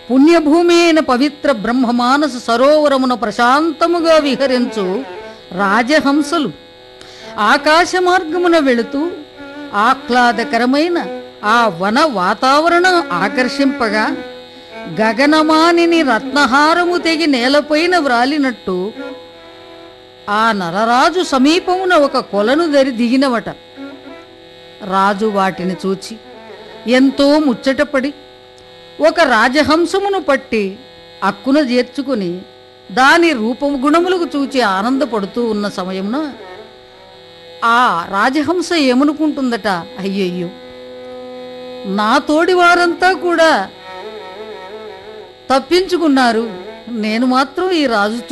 పుణ్యభూమి అయిన పవిత్ర బ్రహ్మమానస సరోవరమున ప్రశాంతముగా విహరించు రాజహంసలు ఆకాశ మార్గమున వెళుతూ ఆహ్లాదకరమైన ఆ వన వాతావరణం ఆకర్షింపగా గగనమానిని రత్నహారము తెగి నేలపైన వ్రాలినట్టు ఆ నరరాజు సమీపమున ఒక కొలను దరి దిగినవట రాజు వాటిని చూచి ఎంతో ముచ్చటపడి ఒక రాజహంసమును పట్టి అక్కున చేర్చుకుని దాని రూపము గుణములకు చూచి ఆనందపడుతూ ఉన్న సమయమున ఆ రాజహంస ఏమనుకుంటుందట అయ్యయ్యో నా తోడి వారంతా కూడా తప్పించుకున్నారు నేను మాత్రం ఈ రాజు